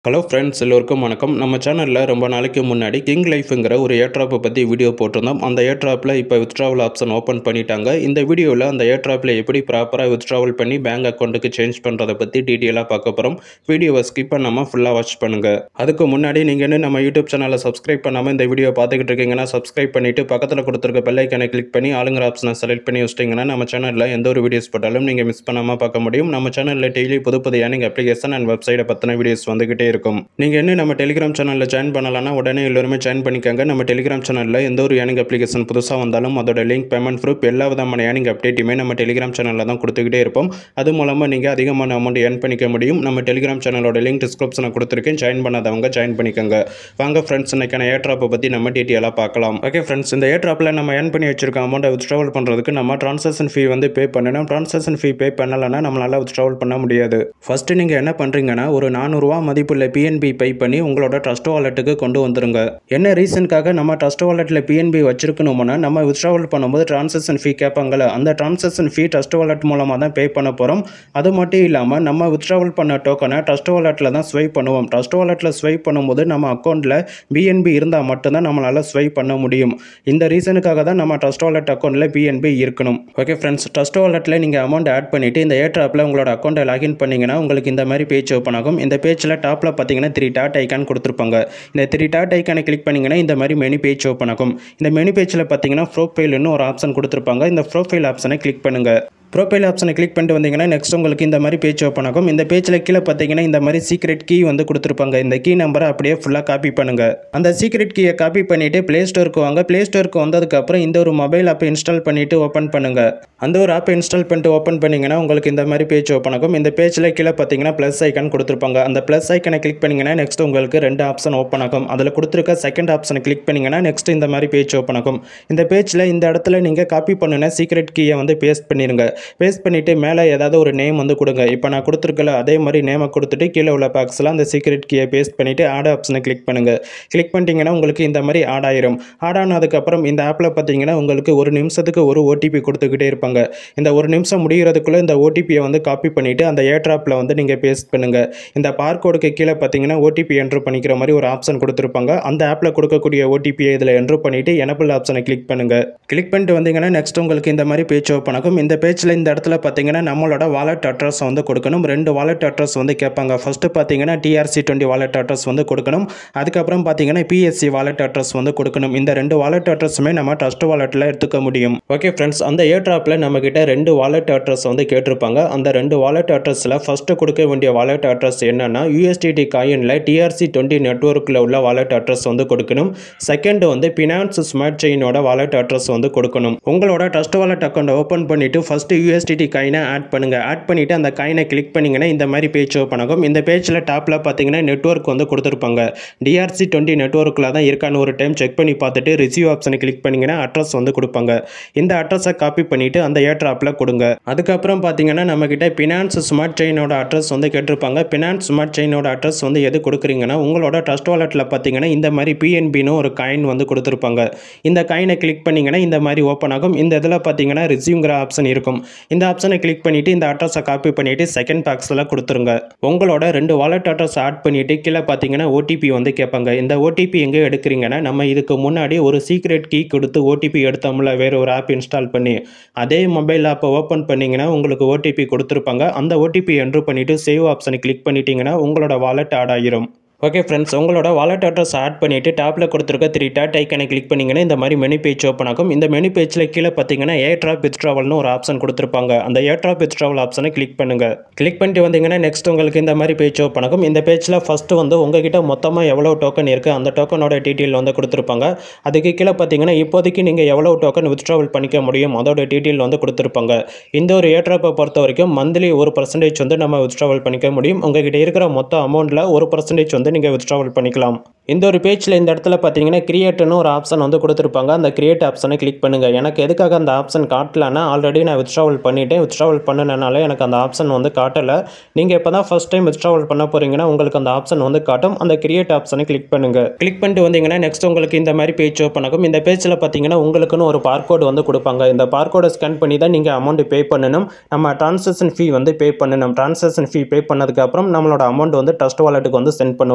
hello friends எல்லோருக்கும் வணக்கம் நம்ம சேனலில் ரொம்ப நாளைக்கு முன்னாடி கிங் லைஃப்ங்கிற ஒரு ஏர்ட்ராப்பை பற்றி வீடியோ போட்டிருந்தோம் அந்த ஏர்ட்ராப்பில் இப்போ வித்ட்ராவல் ஆப்ஷன் ஓப்பன் பண்ணிட்டாங்க இந்த வீடியோவில் அந்த ஏர்ட்ராப்பில் எப்படி ப்ராப்பராக வித்ட்ராவல் பண்ணி பேங்க் அக்கௌண்ட்டுக்கு சேஞ்ச் பண்ணுறதை பற்றி டீட்டெயிலாக பார்க்க போகிறோம் வீடியோவை ஸ்கிப் பண்ணாமல் ஃபுல்லாக வாட்ச் பண்ணுங்கள் அதுக்கு முன்னாடி நீங்கள் இன்னும் நம்ம யூடியூப் சேனலை சப்ஸ்கிரைப் பண்ணாமல் இந்த வீடியோ பார்த்துக்கிட்டு இருக்கீங்கன்னா சப்ஸ்கிரைப் பண்ணிவிட்டு பக்கத்தில் கொடுத்துருக்க பெல் ஐக்கனை கிளிக் பண்ணி ஆளுங்கிற ஆப்ஷனை செலக்ட் பண்ணி வச்சிட்டிங்கன்னா நம்ம சேனலில் எந்த ஒரு வீடியோஸ் போட்டாலும் நீங்கள் மிஸ் பண்ணாமல் பார்க்க முடியும் நம்ம சேனலில் டெய்லி புது புது ஏர்னிங் அப்ளிகேஷன் அண்ட் வெப்சைட்டை பற்றின வீடியோஸ் வந்துகிட்டே இருக்கும் நீங்கள் இன்னும் நம்ம டெலிகிராம் சேனலில் ஜாயின் பண்ணலாம்னா உடனே எல்லோருமே ஜாயின் பண்ணிக்கோங்க நம்ம டெலிகிராம் சேனலில் எந்த ஒரு ஏர்னிங் அப்ளிகேஷன் புதுசாக வந்தாலும் அதோட லிங்க் பேமெண்ட் ப்ரூஃப் எல்லா விதமான ஏர்னிங் அப்டேட்டுமே நம்ம டெலிகிராம் சேனலில் தான் கொடுத்துக்கிட்டே இருப்போம் அது மூலமாக நீங்கள் அதிகமான அமௌண்ட் ஏர்ன் பண்ணிக்க முடியும் நம்ம டெலிகிராம் சேனலோட லிங்க் டிஸ்கிரிப்ஷனை கொடுத்துருக்கேன் ஜாயின் பண்ணாதவங்க ஜாயின் பண்ணிக்கோங்க வாங்க ஃப்ரெண்ட்ஸ் இன்னைக்கான ஏட்ராப்பை பற்றி நம்ம டீட்டெயிலாக பார்க்கலாம் ஓகே ஃப்ரெண்ட்ஸ் இந்த ஏட்ராப்பில் நம்ம ஏர்ன் பண்ணி வச்சிருக்க அமௌண்ட்டை வித்ட்ராவல் பண்ணுறதுக்கு நம்ம ட்ரான்சாக்ஷன் ஃபீ வந்து பே பண்ணணும் ட்ரான்சாக்ஷன் ஃபீ பே பண்ணலைன்னா நம்மளால் வித்ட்ராவல் பண்ண முடியாது ஃபஸ்ட்டு நீங்கள் என்ன பண்ணுறீங்கன்னா ஒரு நானூறுரூவா மதிப்புள்ள பிஎன்பி பே பண்ணி உங்களோட ட்ரஸ்ட் வாலெட்டுக்கு கொண்டு வந்துருங்க என்ன ரீசனுக்காக நம்ம ட்ரஸ்ட் வாலெட்டில் பிஎன்பி வச்சிருக்கணும்னா நம்ம வித்ட்ராவல் பண்ணும்போது ட்ரான்சாக்ஷன் ஃபீ கேட்பாங்கல்ல அந்த ட்ரான்சாக்ஷன் ஃபீ ட்ரஸ்ட் வாலெட் மூலமாக தான் பே பண்ண போகிறோம் அது மட்டும் இல்லாமல் நம்ம வித்ட்ராவல் பண்ண டோக்கனை ட்ரஸ்ட் வாலெட்டில் தான் ஸ்வைப் பண்ணுவோம் ட்ரஸ்ட் வாலெட்டில் ஸ்வைப் பண்ணும்போது நம்ம அக்கௌண்ட்டில் பிஎன்பி இருந்தால் மட்டும்தான் நம்மளால் ஸ்வைப் பண்ண முடியும் இந்த ரீசனுக்காக தான் நம்ம ட்ரஸ்ட் வாலெட் அக்கௌண்ட்டில் பிஎன்பி இருக்கணும் ஓகே ஃப்ரெண்ட்ஸ் ட்ரஸ்ட் வாலெட்டில் நீங்கள் அமௌண்ட் ஆட் பண்ணிவிட்டு இந்த ஏட்ராப்பில் உங்களோட அக்கௌண்ட்டை லாகின் பண்ணிங்கன்னா உங்களுக்கு இந்த மாதிரி பேஜ் ஓப்பன் ஆகும் இந்த பேஜில் டாப்பில் பார்த்தீங்கன்னா த்ரீ டாட் ஐக்கான் கொடுத்துருப்பாங்க இந்த த்ரீ டாட் ஐக்கானை கிளிக் பண்ணிங்கன்னா இந்த மாதிரி மெனு பேஜ் ஓப்பன் ஆகும் இந்த மெனு பேஜில் பார்த்தீங்கன்னா ப்ரோஃபைல்னு ஒரு ஆப்ஷன் கொடுத்துருப்பாங்க இந்த ப்ரோஃபைல் ஆப்ஷனை கிளிக் பண்ணுங்கள் ப்ரோஃபைல் ஆப்ஷனை கிளிக் பண்ணிட்டு வந்தீங்கன்னா நெக்ஸ்ட் உங்களுக்கு இந்த மாதிரி பேஜ் ஓப்பன் ஆகும் இந்த பேஜில் கீழே பார்த்தீங்கன்னா இந்த மாதிரி சீக்ரெட் கீ வந்து கொடுத்துருப்பாங்க இந்த கீ நம்பரை அப்படியே ஃபுல்லாக காப்பி பண்ணுங்கள் அந்த சீக்ரெட் கீயை காப்பி பண்ணிவிட்டு ப்ளே ஸ்டோருக்கு வாங்க ப்ளே ஸ்டோருக்கு வந்ததுக்கப்புறம் இந்த ஒரு மொபைல் ஆப்பை இன்ஸ்டால் பண்ணிவிட்டு ஓப்பன் பண்ணுங்கள் அந்த ஒரு ஆப்பை இன்ஸ்டால் பண்ணிட்டு ஓப்பன் பண்ணிங்கன்னா உங்களுக்கு இந்த மாதிரி பேஜ் ஓப்பன் ஆகும் இந்த பேஜில் கீழே பார்த்தீங்கன்னா ப்ளஸ் ஐக்கான் கொடுத்துருப்பாங்க அந்த ப்ளஸ் ஐக்கனை கிளிக் பண்ணிங்கன்னா நெக்ஸ்ட் உங்களுக்கு ரெண்டு ஆப்ஷன் ஓப்பன் ஆகும் அதில் கொடுத்துருக்க செகண்ட் ஆப்ஷனை கிளிக் பண்ணிங்கன்னா நெக்ஸ்ட் இந்த மாதிரி பேஜ் ஓப்பன் ஆகும் இந்த பேஜில் இந்த இடத்துல நீங்கள் காப்பி பண்ணுன சீக்ரெட் கீயை வந்து பேஸ்ட் பண்ணிடுங்க பேஸ்ட் பண்ணிவிட்டு மேலே ஏதாவது ஒரு நேம் வந்து கொடுங்க இப்போ நான் கொடுத்துருக்கல அதே மாதிரி நேமை கொடுத்துட்டு கீழே உள்ள பாக்ஸில் அந்த சீக்ரெட் கீயை பேஸ்ட் பண்ணிவிட்டு ஆட் ஆப்ஷனை கிளிக் பண்ணுங்கள் கிளிக் பண்ணிட்டீங்கன்னா உங்களுக்கு இந்த மாதிரி ஆட் ஆயிரும் ஆட் ஆனதுக்கப்புறம் இந்த ஆப்பில் பார்த்தீங்கன்னா உங்களுக்கு ஒரு நிமிஷத்துக்கு ஒரு ஓடிபி கொடுத்துக்கிட்டே இருப்பாங்க இந்த ஒரு நிமிஷம் முடிகிறதுக்குள்ளே இந்த ஓடிபியை வந்து காப்பி பண்ணிவிட்டு அந்த ஏட்ராப்பில் வந்து நீங்கள் பேஸ்ட் பண்ணுங்கள் இந்த பார்கோடுக்கு கீழே பார்த்தீங்கன்னா ஓடிபி என்ட்ரு பண்ணிக்கிற மாதிரி ஒரு ஆப்ஷன் கொடுத்துருப்பாங்க அந்த ஆப்பில் கொடுக்கக்கூடிய ஓடிபியை இதில் என்ட்ரு பண்ணிவிட்டு எனபிள் ஆப்ஷனை கிளிக் பண்ணுங்கள் கிளிக் பண்ணிட்டு வந்தீங்கன்னா நெக்ஸ்ட் உங்களுக்கு இந்த மாதிரி பேஜ் ஓப்பன் ஆகும் இந்த பேஜில் இந்த இடத்துல பார்த்தீங்கன்னா நம்மளோட வாலெட் அட்ரஸ் வந்து கொடுக்கணும் ரெண்டு வாலெட் அட்ரஸ் வந்து கேட்பாங்க ஃபஸ்ட்டு பார்த்தீங்கன்னா டிஆர்சி டுவெண்ட்டி வாலெட் அட்ரஸ் வந்து கொடுக்கணும் அதுக்கப்புறம் பார்த்தீங்கன்னா பிஎஸ்சி வாலெட் அட்ரஸ் வந்து கொடுக்கணும் இந்த ரெண்டு வாலெட் அட்ரஸுமே நம்ம ட்ரஸ்ட் வாலெட்டில் எடுத்துக்க முடியும் ஓகே ஃப்ரெண்ட்ஸ் அந்த ஏட்ராப்பில் நம்மக்கிட்ட ரெண்டு வாலெட் அட்ரஸ் வந்து கேட்டிருப்பாங்க அந்த ரெண்டு வாலெட் அட்ரஸில் ஃபஸ்ட்டு கொடுக்க வேண்டிய வாலெட் அட்ரஸ் என்னன்னா யூஎஸ்டிடி காயினில் டிஆர்சி டுவெண்ட்டி நெட்ஒர்க்கில் உள்ள வாலெட் அட்ரஸ் வந்து கொடுக்கணும் செகண்ட் வந்து பினான்ஸ் ஸ்மார்ட் செயினோட வாலெட் அட்ரஸ் வந்து கொடுக்கணும் உங்களோட ட்ரஸ்ட் வாலெட் அக்கௌண்ட் ஓப்பன் பண்ணிவிட்டு ஃபஸ்ட்டு யூஎஸ்டிடி காயினை ஆட் பண்ணுங்கள் ஆட் பண்ணிவிட்டு அந்த காயினை கிளிக் பண்ணிங்கன்னா இந்த மாதிரி பேஜ் ஓப்பன் ஆகும் இந்த பேஜில் டாப்பில் பார்த்தீங்கன்னா நெட்ஒர்க் வந்து கொடுத்துருப்பாங்க டிஆர்சி டுவெண்ட்டி நெட்ஒர்க்கில் தான் இருக்கான்னு ஒரு டைம் செக் பண்ணி பார்த்துட்டு ரிசீவ் ஆப்ஷனை கிளிக் பண்ணிங்கன்னா அட்ரஸ் வந்து கொடுப்பாங்க இந்த அட்ரஸை காப்பி பண்ணிவிட்டு அந்த ஏட்ராப்பில் கொடுங்க அதுக்கப்புறம் பார்த்தீங்கன்னா நம்மக்கிட்ட பினான்ஸ் ஸ்மார்ட் செயினோட அட்ரஸ் வந்து கேட்டிருப்பாங்க பினான்ஸ் ஸ்மார்ட் செயினோட அட்ரஸ் வந்து எது கொடுக்குறீங்கன்னா உங்களோட ட்ரஸ்ட் வாலெட்டில் பார்த்தீங்கன்னா இந்த மாதிரி பிஎன்பின்னு ஒரு காயின் வந்து கொடுத்துருப்பாங்க இந்த காயினை கிளிக் பண்ணிங்கன்னா இந்த மாதிரி ஓப்பன் ஆகும் இந்த இதில் பார்த்தீங்கன்னா ரிசீவ்ங்கிற ஆப்ஷன் இருக்கும் இந்த ஆப்ஷனை கிளிக் பண்ணிவிட்டு இந்த அட்ரஸை காப்பி பண்ணிவிட்டு செகண்ட் பாக்ஸில் கொடுத்துருங்க உங்களோட ரெண்டு வாலெட் அட்ரஸ் ஆட் பண்ணிவிட்டு கீழே பார்த்தீங்கன்னா ஓடிபி வந்து கேட்பாங்க இந்த ஓடிபி எங்கே எடுக்கிறீங்கன்னா நம்ம இதுக்கு முன்னாடி ஒரு சீக்ரெட் கீ கொடுத்து ஓடிபி எடுத்தோம்ல வேறு ஒரு ஆப் இன்ஸ்டால் பண்ணி அதே மொபைல் ஆப்பை ஓப்பன் பண்ணிங்கன்னா உங்களுக்கு ஓடிபி கொடுத்துருப்பாங்க அந்த ஓடிபி என்ட்ரு பண்ணிவிட்டு சேவ் ஆப்ஷனை கிளிக் பண்ணிட்டீங்கன்னா உங்களோட வாலெட் ஆட் ஆகிரும் ஓகே ஃப்ரெண்ட்ஸ் உங்களோட வாலெட் அட்ரஸ் ஆட் பண்ணிவிட்டு டாப்பில் கொடுத்துருக்க த்ரீ டாட் ஐக்கனை கிளிக் பண்ணிங்கன்னா இந்த மாதிரி மெனு பேஜ் ஓப்பன் ஆகும் இந்த மெனு பேஜில் கீழே பார்த்தீங்கன்னா ஏட்ராப் வித்ட்ராவல்னு ஒரு ஆப்ஷன் கொடுத்துருப்பாங்க அந்த ஏட்ராப் வித்ட்ராவல் ஆப்ஷனை கிளிக் பண்ணுங்கள் கிளிக் பண்ணிட்டு வந்தீங்கன்னா நெக்ஸ்ட் உங்களுக்கு இந்த மாதிரி பேஜ் ஓப்பன் ஆகும் இந்த பேஜில் ஃபஸ்ட்டு வந்து உங்ககிட்ட மொத்தமாக எவ்வளோ டோக்கன் இருக்குது அந்த டோக்கனோட டீட்டெயில் வந்து கொடுத்துருப்பாங்க அதுக்கு கீழே பார்த்தீங்கன்னா இப்போதைக்கு நீங்கள் எவ்வளோ டோக்கன் வித்ட்ராவல் பண்ணிக்க முடியும் அதோட டீட்டெயில் வந்து கொடுத்துருப்பாங்க இந்த ஒரு ஏட்ராப்பை பொறுத்த வரைக்கும் மந்த்லி ஒரு பர்சன்டேஜ் வந்து நம்ம வித்ட்ராவல் பண்ணிக்க முடியும் உங்ககிட்ட இருக்கிற மொத்த அமௌண்ட்டில் ஒரு பர்சன்டேஜ் வந்து நீங்கள் வித்ட்ராவல் பண்ணிக்கலாம் இந்த ஒரு பேஜில் இந்த இடத்துல பார்த்தீங்கன்னா கிரியேட்னு ஒரு ஆப்ஷன் வந்து கொடுத்துருப்பாங்க அந்த கிரியேட் ஆப்ஷனை கிளிக் பண்ணுங்கள் எனக்கு எதுக்காக அந்த ஆப்ஷன் காட்டலன்னா ஆல்ரெடி நான் வித்ட்ராவல் பண்ணிட்டேன் வித்ட்ராவல் பண்ணினால எனக்கு அந்த ஆப்ஷன் வந்து காட்டலை நீங்கள் இப்போ தான் ஃபஸ்ட் டைம் வித்ட்ராவல் பண்ண போகிறீங்கன்னா உங்களுக்கு அந்த ஆப்ஷன் வந்து காட்டும் அந்த கிரியேட் ஆப்ஷனை கிளிக் பண்ணுங்கள் கிளிக் பண்ணிட்டு வந்தீங்கன்னா நெக்ஸ்ட் உங்களுக்கு இந்த மாதிரி பேஜ் ஓப்பன் ஆகும் இந்த பேஜில் பார்த்தீங்கன்னா உங்களுக்குன்னு ஒரு பார்கோடு வந்து கொடுப்பாங்க இந்த பார்கோடை ஸ்கேன் பண்ணி தான் நீங்கள் அமௌண்ட் பே பண்ணணும் நம்ம ட்ரான்சாக்ஷன் ஃபீ வந்து பே பண்ணணும் ட்ரான்சாக்ஷன் ஃபீ பே பண்ணதுக்கப்புறம் நம்மளோட அமௌண்ட் வந்து ட்ரஸ்ட் வாலெட்டுக்கு வந்து சென்ட் பண்ணுவாங்க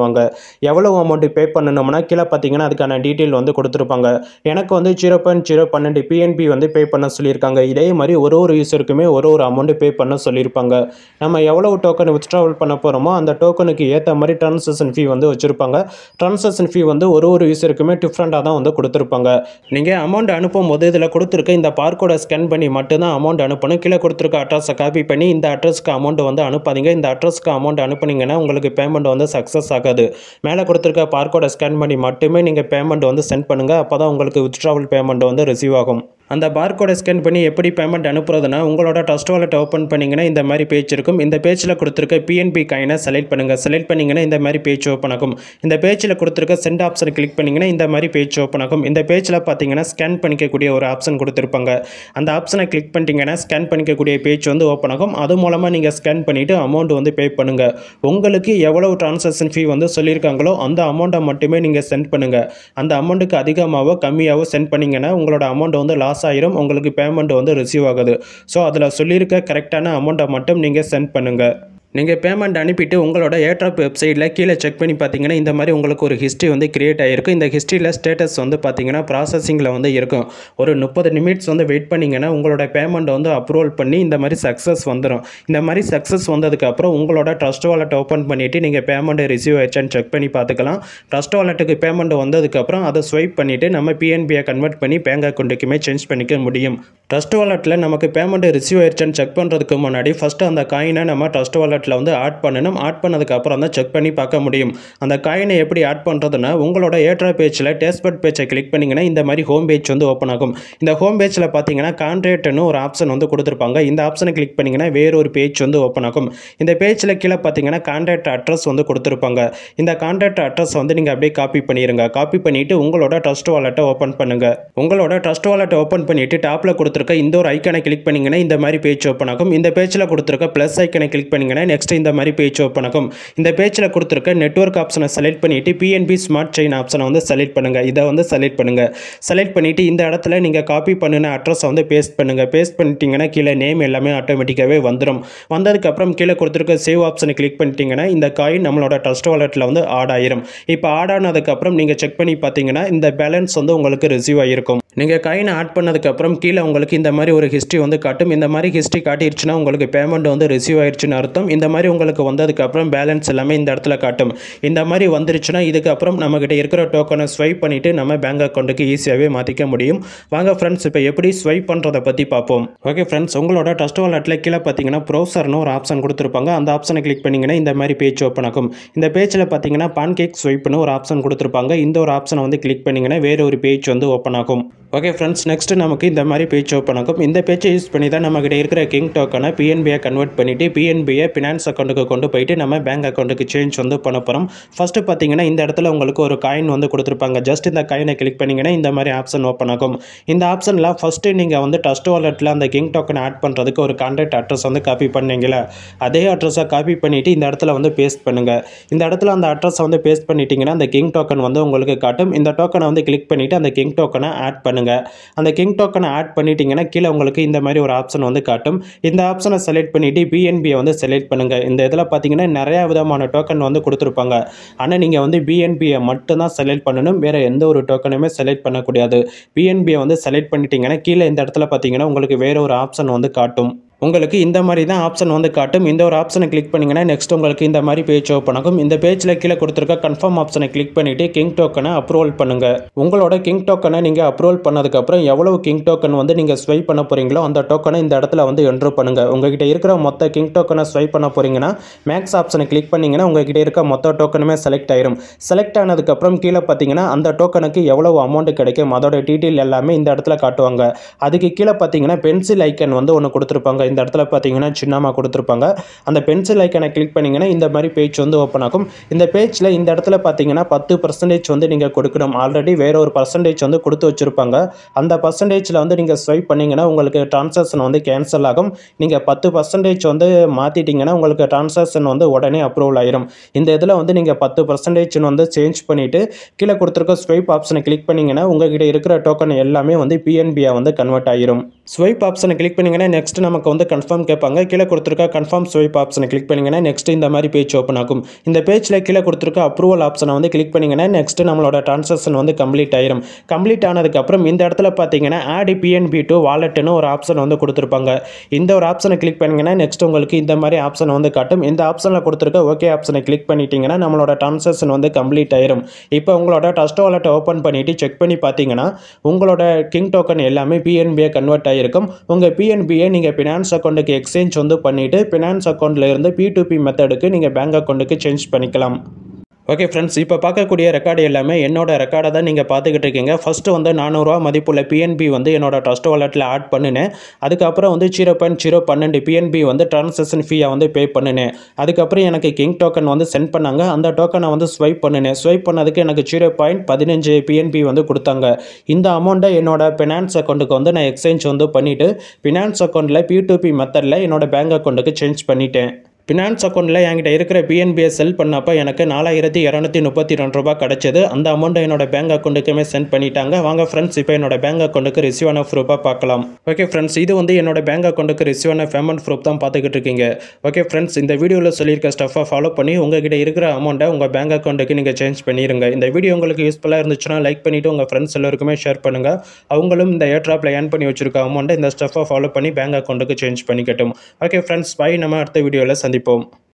பண்ணுவாங்க எவ்வளோ அமௌண்ட் பே பண்ணணும்னா கீழே பார்த்தீங்கன்னா அதுக்கான டீட்டெயில் வந்து கொடுத்துருப்பாங்க எனக்கு வந்து ஜீரோ பாயிண்ட் ஜீரோ பன்னெண்டு பிஎன்பி வந்து பே பண்ண சொல்லியிருக்காங்க இதே மாதிரி ஒரு ஒரு யூஸருக்குமே ஒரு ஒரு அமௌண்ட் பே பண்ண சொல்லியிருப்பாங்க நம்ம எவ்வளோ டோக்கன் வித்ட்ராவல் பண்ண போகிறோமோ அந்த டோக்கனுக்கு ஏற்ற மாதிரி ட்ரான்சாக்ஷன் ஃபீ வந்து வச்சுருப்பாங்க ட்ரான்சாக்ஷன் ஃபீ வந்து ஒரு ஒரு யூஸருக்குமே டிஃப்ரெண்ட்டாக தான் வந்து கொடுத்துருப்பாங்க நீங்கள் அமௌண்ட் அனுப்பும் போது இதில் கொடுத்துருக்க இந்த பார்கோடை ஸ்கேன் பண்ணி மட்டும்தான் அமௌண்ட் அனுப்பணும் கீழே கொடுத்துருக்க அட்ரஸை காப்பி பண்ணி இந்த அட்ரஸ்க்கு அமௌண்ட் வந்து அனுப்பாதீங்க இந்த அட்ரஸ்க்கு அமௌண்ட் அனுப்புனீங்கன்னா உங்களுக்கு பேமெண்ட் வந்து சக்ஸஸ் ஆகாது மேலே கொடுத்துருக்க பார்கோடை ஸ்கேன் பண்ணி மட்டுமே நீங்கள் பேமெண்ட் வந்து சென்ட் பண்ணுங்கள் அப்போ தான் உங்களுக்கு வித்ட்ராவல் பேமெண்ட் வந்து ரிசீவ் ஆகும் அந்த பார்கோடை ஸ்கேன் பண்ணி எப்படி பேமெண்ட் அனுப்புறதுனா உங்களோட ட்ரஸ்ட் வாலெட் ஓப்பன் பண்ணிங்கன்னா இந்த மாதிரி பேஜ் இருக்கும் இந்த பேஜில் கொடுத்துருக்க பிஎன்பி காயினை செலக்ட் பண்ணுங்கள் செலக்ட் பண்ணிங்கன்னா இந்த மாதிரி பேஜ் ஓப்பன் ஆகும் இந்த பேஜில் கொடுத்துருக்க சென்ட் ஆப்ஷன் கிளிக் பண்ணிங்கன்னா இந்த மாதிரி பேஜ் ஓப்பன் ஆகும் இந்த பேஜில் பார்த்தீங்கன்னா ஸ்கேன் பண்ணிக்கக்கூடிய ஒரு ஆப்ஷன் கொடுத்துருப்பாங்க அந்த ஆப்ஷனை கிளிக் பண்ணிட்டீங்கன்னா ஸ்கேன் பண்ணிக்கக்கூடிய பேஜ் வந்து ஓப்பன் ஆகும் அது மூலமாக நீங்கள் ஸ்கேன் பண்ணிவிட்டு அமௌண்ட் வந்து பே பண்ணுங்கள் உங்களுக்கு எவ்வளவு ட்ரான்சாக்ஷன் ஃபீ வந்து சொல்லியிருக்காங்களோ அந்த அமௌண்ட்டை மட்டுமே நீங்கள் சென்ட் பண்ணுங்கள் அந்த அமௌண்ட்டுக்கு அதிகமாகவோ கம்மியாகவோ சென்ட் பண்ணிங்கன்னா உங்களோட அமௌண்ட் வந்து லாஸ் ஆயிரும் உங்களுக்கு பேமெண்ட் வந்து ரிசீவ் ஆகுது ஸோ அதில் சொல்லியிருக்க கரெக்டான அமௌண்ட்டை மட்டும் நீங்கள் சென்ட் பண்ணுங்கள் நீங்கள் பேமெண்ட் அனுப்பிட்டு உங்களோட ஏர்ட்ராப் வெப்சைட்டில் கீழே செக் பண்ணி பார்த்தீங்கன்னா இந்த மாதிரி உங்களுக்கு ஒரு ஹிஸ்ட்ரி வந்து கிரியேட் ஆகிருக்கும் இந்த ஹிஸ்ட்ரியில் ஸ்டேட்டஸ் வந்து பார்த்தீங்கன்னா ப்ராசஸிங்கில் வந்து இருக்கும் ஒரு முப்பது நிமிட்ஸ் வந்து வெயிட் பண்ணிங்கன்னா உங்களோட பேமெண்ட் வந்து அப்ரூவல் பண்ணி இந்த மாதிரி சக்ஸஸ் வந்துடும் இந்த மாதிரி சக்ஸஸ் வந்ததுக்கப்புறம் உங்களோட ட்ரஸ்ட் வாலெட் ஓப்பன் பண்ணிவிட்டு நீங்கள் பேமெண்ட் ரிசீவ் ஆயிடுச்சான்னு செக் பண்ணி பார்த்துக்கலாம் ட்ரஸ்ட் வாலெட்டுக்கு பேமெண்ட் வந்ததுக்கப்புறம் அதை ஸ்வைப் பண்ணிவிட்டு நம்ம பிஎன்பியை கன்வெர்ட் பண்ணி பேங்க் அக்கௌண்ட்டுக்குமே சேஞ்ச் பண்ணிக்க முடியும் ட்ரஸ்ட் வாலெட்டில் நமக்கு பேமெண்ட் ரிசீவ் ஆயிடுச்சான்னு செக் பண்ணுறதுக்கு முன்னாடி ஃபஸ்ட்டு அந்த காயினை நம்ம ட்ரஸ்ட் வாலெட் வாலெட்டில் வந்து ஆட் பண்ணணும் ஆட் பண்ணதுக்கு அப்புறம் தான் செக் பண்ணி பார்க்க முடியும் அந்த காயினை எப்படி ஆட் பண்ணுறதுன்னா உங்களோட ஏட்ரா பேஜில் டேஸ்பட் பேஜை கிளிக் பண்ணிங்கன்னா இந்த மாதிரி ஹோம் பேஜ் வந்து ஓப்பன் ஆகும் இந்த ஹோம் பேஜில் பார்த்தீங்கன்னா கான்ட்ராக்ட்னு ஒரு ஆப்ஷன் வந்து கொடுத்துருப்பாங்க இந்த ஆப்ஷனை கிளிக் பண்ணிங்கன்னா வேற ஒரு பேஜ் வந்து ஓப்பன் ஆகும் இந்த பேஜில் கீழே பார்த்தீங்கன்னா கான்ட்ராக்ட் அட்ரஸ் வந்து கொடுத்துருப்பாங்க இந்த கான்ட்ராக்ட் அட்ரஸ் வந்து நீங்கள் அப்படியே காப்பி பண்ணிடுங்க காப்பி பண்ணிவிட்டு உங்களோட ட்ரஸ்ட் வாலெட்டை ஓப்பன் பண்ணுங்கள் உங்களோட ட்ரஸ்ட் வாலெட்டை ஓப்பன் பண்ணிவிட்டு டாப்பில் கொடுத்துருக்க இந்த ஒரு ஐக்கனை கிளிக் பண்ணிங்கன்னா இந்த மாதிரி பேஜ் ஓப்பன் ஆகும் இந்த பேஜில் கொடுத்துருக்க ப்ளஸ் ஐக்கனை கிளிக் பண்ணிங்கன்னா நெக்ஸ்ட் இந்த மாதிரி பேஜ் ஓப்பன் ஆகும் இந்த பேஜில் கொடுத்துருக்க நெட்வொர்க் ஆப்ஷனை செலக்ட் பண்ணிவிட்டு பிஎன்பி ஸ்மார்ட் செயின் ஆப்ஷனை வந்து செலக்ட் பண்ணுங்கள் இதை வந்து செலக்ட் பண்ணுங்கள் செலக்ட் பண்ணிவிட்டு இந்த இடத்துல நீங்கள் காப்பி பண்ணின அட்ரஸை வந்து பேஸ்ட் பண்ணுங்கள் பேஸ்ட் பண்ணிட்டீங்கன்னா கீழே நேம் எல்லாமே ஆட்டோமேட்டிக்காகவே வந்துடும் வந்ததுக்கப்புறம் கீழே கொடுத்துருக்க சேவ் ஆப்ஷனை கிளிக் பண்ணிட்டீங்கன்னா இந்த காயின் நம்மளோட ட்ரஸ்ட் வாலெட்டில் வந்து ஆட் ஆயிரும் இப்போ ஆட் ஆனதுக்கப்புறம் நீங்கள் செக் பண்ணி பார்த்தீங்கன்னா இந்த பேலன்ஸ் வந்து உங்களுக்கு ரிசீவ் ஆகிருக்கும் நீங்கள் காயினை ஆட் பண்ணதுக்கப்புறம் கீழே உங்களுக்கு இந்த மாதிரி ஒரு ஹிஸ்ட்ரி வந்து காட்டும் இந்த மாதிரி ஹிஸ்ட்ரி காட்டிடுச்சுன்னா உங்களுக்கு பேமெண்ட் வந்து ரிசீவ் ஆயிடுச்சுன்னு அர்த்தம் இந்த மாதிரி உங்களுக்கு வந்ததுக்கப்புறம் பேலன்ஸ் எல்லாமே இந்த இடத்துல காட்டும் இந்த மாதிரி வந்துருச்சுன்னா இதுக்கப்புறம் நம்மக்கிட்ட இருக்கிற டோக்கனை ஸ்வைப் பண்ணிவிட்டு நம்ம பேங்க் அக்கௌண்ட்டுக்கு ஈஸியாகவே மாற்றிக்க முடியும் வாங்க ஃப்ரெண்ட்ஸ் இப்போ எப்படி ஸ்வைப் பண்ணுறதை பற்றி பார்ப்போம் ஓகே ஃப்ரெண்ட்ஸ் உங்களோட டஸ்ட் வாலெட்டில் கீழே பார்த்தீங்கன்னா ப்ரௌசர்னு ஒரு ஆப்ஷன் கொடுத்துருப்பாங்க அந்த ஆப்ஷனை கிளிக் பண்ணிங்கன்னா இந்த மாதிரி பேஜ் ஓப்பன் ஆகும் இந்த பேஜில் பார்த்தீங்கன்னா பான்கேக் ஸ்வைப்னு ஒரு ஆப்ஷன் கொடுத்துருப்பாங்க இந்த ஒரு ஆப்ஷனை வந்து கிளிக் பண்ணிங்கன்னா வேறு ஒரு பேஜ் வந்து ஓப்பன் ஆகும் ஓகே ஃப்ரெண்ட்ஸ் நெக்ஸ்ட் நமக்கு இந்த மாதிரி பேஜ் ஓப்பன் ஆகும் இந்த பேஜை யூஸ் பண்ணி தான் நம்மகிட்ட இருக்கிற கிங் டோக்கனை பிஎன்பியை கன்வெர்ட் பண்ணிவிட்டு பிஎன்பியை ஃபினான்ஸ் அக்கௌண்ட்டுக்கு கொண்டு போயிட்டு நம்ம பேங்க் அக்கௌண்ட்டுக்கு சேஞ்ச் வந்து பண்ண போகிறோம் ஃபஸ்ட்டு பார்த்தீங்கன்னா இந்த இடத்துல உங்களுக்கு ஒரு காயின் வந்து கொடுத்துருப்பாங்க ஜஸ்ட் இந்த காயினை கிளிக் பண்ணிங்கன்னா இந்த மாதிரி ஆப்ஷன் ஓப்பன் ஆகும் இந்த ஆப்ஷனில் ஃபஸ்ட்டு நீங்கள் வந்து டஸ்ட் வாலெட்டில் அந்த கிங் டோக்கனை ஆட் பண்ணுறதுக்கு ஒரு கான்டாக்ட் அட்ரஸ் வந்து காப்பி பண்ணீங்களா அதே அட்ரஸை காப்பி பண்ணிவிட்டு இந்த இடத்துல வந்து பேஸ்ட் பண்ணுங்கள் இந்த இடத்துல அந்த அட்ரஸை வந்து பேஸ்ட் பண்ணிட்டீங்கன்னா அந்த கிங் டோக்கன் வந்து உங்களுக்கு காட்டும் இந்த டோக்கனை வந்து கிளிக் பண்ணிவிட்டு அந்த கிங் டோக்கனை ஆட் பண்ணுங்கள் அந்த கிங் டோக்கனை ஆட் பண்ணிட்டீங்கன்னா கீழே உங்களுக்கு இந்த மாதிரி ஒரு ஆப்ஷன் வந்து காட்டும் இந்த ஆப்ஷனை செலக்ட் பண்ணிவிட்டு பிஎன்பியை வந்து செலக்ட் பண்ணுங்கள் இந்த இதில் பார்த்தீங்கன்னா நிறையா விதமான டோக்கன் வந்து கொடுத்துருப்பாங்க ஆனால் நீங்கள் வந்து பிஎன்பியை மட்டும்தான் செலக்ட் பண்ணணும் வேறு எந்த ஒரு டோக்கனுமே செலக்ட் பண்ணக்கூடாது பிஎன்பியை வந்து செலக்ட் பண்ணிட்டீங்கன்னா கீழே இந்த இடத்துல பார்த்தீங்கன்னா உங்களுக்கு வேறு ஒரு ஆப்ஷன் வந்து காட்டும் உங்களுக்கு இந்த மாதிரி தான் ஆப்ஷன் வந்து காட்டும் இந்த ஒரு ஆப்ஷனை கிளிக் பண்ணிங்கன்னா நெக்ஸ்ட் உங்களுக்கு இந்த மாதிரி பேஜ் ஓப்பன் ஆகும் இந்த பேஜில் கீழே கொடுத்துருக்க கன்ஃபார்ம் ஆப்ஷனை கிளிக் பண்ணிவிட்டு கிங் டோக்கனை அப்ரூவல் பண்ணுங்கள் உங்களோட கிங் டோக்கனை நீங்கள் அப்ரூவல் பண்ணதுக்கப்புறம் எவ்வளவு கிங் டோக்கன் வந்து நீங்கள் ஸ்வைப் பண்ண போகிறீங்களோ அந்த டோக்கனை இந்த இடத்துல வந்து என்ட்ரு பண்ணுங்கள் உங்ககிட்ட இருக்கிற மொத்த கிங் டோக்கனை ஸ்வைப் பண்ண போகிறீங்கன்னா மேக்ஸ் ஆப்ஷனை கிளிக் பண்ணிங்கன்னா உங்ககிட்ட இருக்க மொத்த டோக்கனுமே செலக்ட் ஆயிரும் செலக்ட் ஆனதுக்கப்புறம் கீழே பார்த்தீங்கன்னா அந்த டோக்கனுக்கு எவ்வளவு அமௌண்ட் கிடைக்கும் அதோட டீட்டெயில் எல்லாமே இந்த இடத்துல காட்டுவாங்க அதுக்கு கீழே பார்த்தீங்கன்னா பென்சில் ஐக்கன் வந்து ஒன்று கொடுத்துருப்பாங்க இந்த இடத்துல பார்த்தீங்கன்னா சின்னமாக கொடுத்துருப்பாங்க அந்த பென்சில் ஐக்கனை கிளிக் பண்ணிங்கன்னா இந்த மாதிரி பேஜ் வந்து ஓப்பன் ஆகும் இந்த பேஜில் இந்த இடத்துல பார்த்தீங்கன்னா பத்து பர்சன்டேஜ் வந்து நீங்கள் கொடுக்கணும் ஆல்ரெடி வேற ஒரு பர்சன்டேஜ் வந்து கொடுத்து வச்சுருப்பாங்க அந்த பர்சன்டேஜில் வந்து நீங்கள் ஸ்வைப் பண்ணிங்கன்னா உங்களுக்கு டிரான்சாக்ஷன் வந்து கேன்சல் ஆகும் நீங்கள் பத்து பர்சன்டேஜ் வந்து மாற்றிட்டீங்கன்னா உங்களுக்கு டிரான்சாக்ஷன் வந்து உடனே அப்ரூவல் ஆயிரும் இந்த இதில் வந்து நீங்கள் பத்து பர்சன்டேஜ் வந்து சேஞ்ச் பண்ணிவிட்டு கீழே கொடுத்துருக்க ஸ்வைப் ஆப்ஷனை கிளிக் பண்ணிங்கன்னா உங்ககிட்ட இருக்கிற டோக்கன் எல்லாமே வந்து பிஎன்பியாக வந்து கன்வெர்ட் ஆயிரும் ஸ்வைப் ஆப்ஷனை கிளிக் பண்ணிங்கன்னா நெக்ஸ்ட் நமக்கு வந்து வந்து கன்ஃபார்ம் கேட்பாங்க கீழே கொடுத்துருக்க கன்ஃபார்ம் ஸ்வைப் ஆப்ஷனை கிளிக் பண்ணிங்கன்னா நெக்ஸ்ட் இந்த மாதிரி பேஜ் ஓப்பன் ஆகும் இந்த பேஜில் கீழே கொடுத்துருக்க அப்ரூவல் ஆப்ஷனை வந்து கிளிக் பண்ணிங்கன்னா நெக்ஸ்ட் நம்மளோட ட்ரான்சாக்ஷன் வந்து கம்ப்ளீட் ஆயிரும் கம்ப்ளீட் ஆனதுக்கப்புறம் இந்த இடத்துல பார்த்தீங்கன்னா ஆடி பிஎன்பி டு வாலெட்னு ஒரு ஆப்ஷன் வந்து கொடுத்துருப்பாங்க இந்த ஒரு ஆப்ஷனை கிளிக் பண்ணிங்கன்னா நெக்ஸ்ட் உங்களுக்கு இந்த மாதிரி ஆப்ஷன் வந்து காட்டும் இந்த ஆப்ஷனில் கொடுத்துருக்க ஓகே ஆப்ஷனை கிளிக் பண்ணிட்டீங்கன்னா நம்மளோட ட்ரான்சாக்ஷன் வந்து கம்ப்ளீட் ஆயிரும் இப்போ உங்களோட டஸ்ட் வாலெட்டை ஓப்பன் பண்ணிவிட்டு செக் பண்ணி பார்த்தீங்கன்னா உங்களோட கிங் டோக்கன் எல்லாமே பிஎன்பியை கன்வெர்ட் ஆகிருக்கும் உங்கள் பிஎன்பியை நீங்கள் ஃபினான்ஸ் அக்கௌண்ட்டுக்கு எக்ஸ்சேஞ்ச் வந்து பண்ணிவிட்டு ஃபினான்ஸ் அக்கௌண்ட்டில் இருந்து பி டு பி மெத்தடுக்கு நீங்கள் பேங்க் அக்கௌண்ட்டுக்கு சேஞ்ச் பண்ணிக்கலாம் ஓகே ஃப்ரெண்ட்ஸ் இப்போ பார்க்கக்கூடிய ரெக்கார்டு எல்லாமே என்னோட ரெக்கார்டை தான் நீங்கள் பார்த்துக்கிட்டு இருக்கீங்க ஃபஸ்ட்டு வந்து நானூறுரூவா மதிப்புள்ள பிஎன்பி வந்து என்னோட ட்ரஸ்ட் வாலெட்டில் ஆட் பண்ணினேன் அதுக்கப்புறம் வந்து ஜீரோ பாயிண்ட் ஜீரோ பன்னெண்டு பிஎன்பி வந்து ட்ரான்சாக்ஷன் ஃபீயை வந்து பே பண்ணினேன் அதுக்கப்புறம் எனக்கு கிங் டோக்கன் வந்து சென்ட் பண்ணாங்க அந்த டோக்கனை வந்து ஸ்வைப் பண்ணினேன் ஸ்வைப் பண்ணதுக்கு எனக்கு ஜீரோ பாயிண்ட் பதினஞ்சு பிஎன்பி வந்து கொடுத்தாங்க இந்த அமௌண்ட்டை என்னோட ஃபினான்ஸ் அக்கௌண்ட்டுக்கு வந்து நான் எக்ஸ்சேஞ்ச் வந்து பண்ணிவிட்டு ஃபினான்ஸ் அக்கௌண்ட்டில் பி டு பி மெத்தடில் என்னோட பேங்க் அக்கௌண்ட்டுக்கு சேஞ்ச் பண்ணிட்டேன் ஃபினான்ஸ் அக்கௌண்ட்டில் என்கிட்ட இருக்கிற பிஎன்பியை செல் பண்ணப்போ எனக்கு நாலாயிரத்தி இரநூத்தி முப்பத்தி ரெண்டு ரூபா கிடச்சிது அந்த அமௌண்ட்டை என்னோட பேங்க் அக்கௌண்ட்டுக்குமே சென்ட் பண்ணிட்டாங்க வாங்க ஃப்ரெண்ட்ஸ் இப்போ என்னோட பேங்க் அக்கௌண்ட்டுக்கு ரிசீவ் ஆன ப்ரூஃபாக பார்க்கலாம் ஓகே ஃப்ரெண்ட்ஸ் இது வந்து என்னோட பேங்க் அக்கௌண்ட்டுக்கு ரிசீவ் ஆன பேமெண்ட் ப்ரூஃப் தான் பார்த்துக்கிட்டு இருக்கீங்க ஓகே ஃப்ரெண்ட்ஸ் இந்த வீடியோவில் சொல்லியிருக்க ஸ்டஃபை ஃபாலோ பண்ணி உங்ககிட்ட இருக்கிற அமௌண்ட்டை உங்கள் பேங்க் அக்கௌண்ட்டுக்கு நீங்கள் சேஞ்ச் பண்ணிடுங்க இந்த வீடியோ உங்களுக்கு யூஸ்ஃபுல்லாக இருந்துச்சுன்னா லைக் பண்ணிவிட்டு உங்கள் ஃப்ரெண்ட்ஸ் எல்லாருக்குமே ஷேர் பண்ணுங்கள் அவங்களும் இந்த ஏர்ட்ராப்பில் ஏர்ன் பண்ணி வச்சிருக்க அமௌண்ட்டை இந்த ஸ்டஃபை ஃபாலோ பண்ணி பேங்க் அக்கௌண்ட்டுக்கு சேஞ்ச் பண்ணிக்கட்டும் ஓகே ஃப்ரெண்ட்ஸ் பை நம்ம அடுத்த வீடியோவில் சந்திப்போம்